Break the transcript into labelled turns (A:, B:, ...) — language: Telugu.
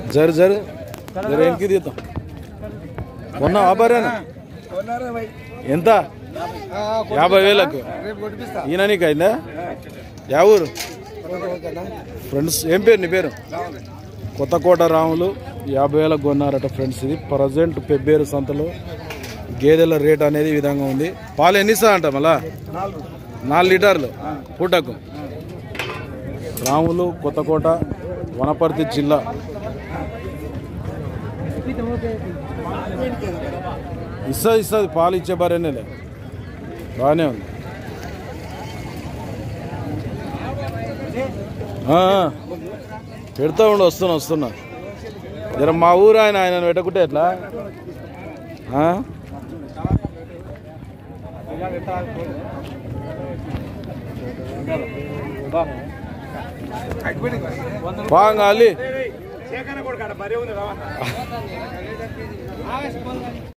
A: జరు జరు జర వెనక్కి తీద్దాం కొన్నా ఆభరేనా ఎంత యాభై వేలకు ఈయన నీకు అయిందా యా ఊరు ఫ్రెండ్స్ ఏం పేరు నీ పేరు కొత్తకోట రాములు యాభై వేలకు కొన్నారట ఫ్రెండ్స్ ఇది ప్రజెంట్ పెబ్బేరు సంతలో గేదెల రేట్ అనేది ఈ విధంగా ఉంది పాలు ఎన్ని ఇస్తా అంట మళ్ళా నాలుగు లీటర్లు పూటకు రాములు కొత్తకోట వనపర్తి జిల్లా ఇస్తుంది ఇస్తుంది పాలు ఇచ్చే బరేనేలే బాగానే ఉంది ఆ, ఆ. పెడతా ఉండు వస్తున్నా వస్తున్నా జర మా ఊరు ఆయన ఆయన పెట్టకుంటే ఎట్లా ఆ? బాగా అల్లి